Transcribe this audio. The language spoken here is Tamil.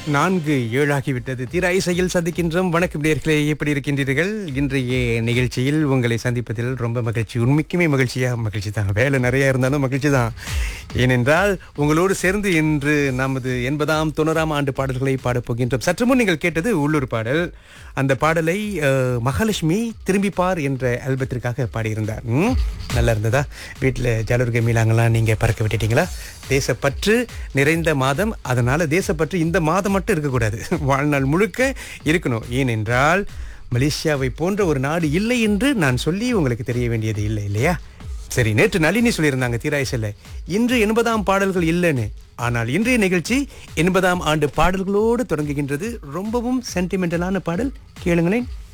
நான்கு ஏழாகிவிட்டது தீரா இசையில் சந்திக்கின்றோம் வணக்கம் நேர்களே எப்படி இருக்கின்றீர்கள் இன்றைய நிகழ்ச்சியில் உங்களை சந்திப்பதில் ரொம்ப மகிழ்ச்சி உண்மைக்குமே மகிழ்ச்சியா மகிழ்ச்சி தான் வேலை நிறைய இருந்தாலும் மகிழ்ச்சி தான் ஏனென்றால் உங்களோடு சேர்ந்து இன்று நமது எண்பதாம் தொண்ணூறாம் ஆண்டு பாடல்களை பாடப் போகின்றோம் சற்று முன் நீங்கள் கேட்டது உள்ளூர் பாடல் அந்த பாடலை அஹ், மகாலட்சுமி திரும்பிப்பார் என்ற ஆல்பத்திற்காக பாடியிருந்தார் ம், நல்லா இருந்ததா வீட்டில் ஜாலூர்கை மீளாங்கலாம் நீங்கள் பறக்க விட்டுட்டீங்களா தேசப்பற்று நிறைந்த மாதம் அதனால தேசப்பற்று இந்த மாதம் மட்டும் இருக்கக்கூடாது வாழ்நாள் முழுக்க இருக்கணும் ஏனென்றால் மலேசியாவை போன்ற ஒரு நாடு இல்லை என்று நான் சொல்லி உங்களுக்கு தெரிய வேண்டியது இல்லை இல்லையா சரி நேற்று நளினி சொல்லியிருந்தாங்க தீராயசில் இன்று எண்பதாம் பாடல்கள் இல்லைன்னு ஆனால் இன்றைய நிகழ்ச்சி எண்பதாம் ஆண்டு பாடல்களோடு தொடங்குகின்றது ரொம்பவும் சென்டிமெண்டலான பாடல் கேளுங்களேன்